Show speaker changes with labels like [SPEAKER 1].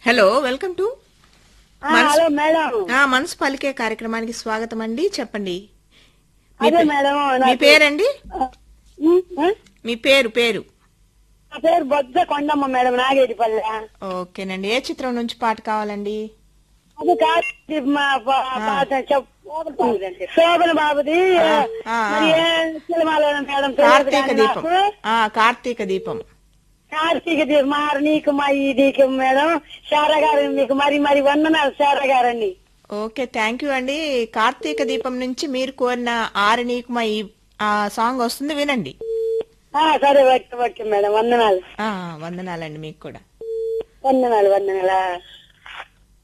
[SPEAKER 1] Hello welcome to
[SPEAKER 2] ఆ, hello madam
[SPEAKER 1] ఆ మనసు పలికే కార్యక్రమానికి స్వాగతం అండి చెప్పండి మీ
[SPEAKER 2] అదే
[SPEAKER 1] పే-
[SPEAKER 2] మేడం
[SPEAKER 1] మీ
[SPEAKER 2] నాకు-
[SPEAKER 1] పేరండి
[SPEAKER 2] ఉమ్, ఆ?
[SPEAKER 1] మీ పేరు పేరు
[SPEAKER 2] నా పేరు బొజ్జ కొండమ్మ మేడం నాగేటిపల్లె
[SPEAKER 1] ఓకేనండి ఏ చిత్రం నుంచి పాట కావాలండి
[SPEAKER 2] అది కాదు మా పా- పాట చెప్ శోభన బాబుది
[SPEAKER 1] ఆ, ఆ,
[SPEAKER 2] మరి ఏ సినిమాలో మేడం తెలియదు
[SPEAKER 1] కార్తీక
[SPEAKER 2] కానీ
[SPEAKER 1] దీపం
[SPEAKER 2] నాకు
[SPEAKER 1] ఆ కార్తీక దీపం
[SPEAKER 2] కార్తీక దీపం మారు నీకు మా ఈ నీకు మేడం శారా గారు మీకు మరి మరి వందనాలు శారా గారండి
[SPEAKER 1] ఓకే థ్యాంక్ యూ అండి కార్తీక దీపం నుంచి మీరు కోరిన ఆరు నీకు మా ఈ ఆ సాంగ్ వస్తుంది వినండి
[SPEAKER 2] ఆ, సరే ఓకే ఓకే మేడం వందనాలు
[SPEAKER 1] ఆ వందనాలండి మీకు కూడా
[SPEAKER 2] వందనాలు వందనాలా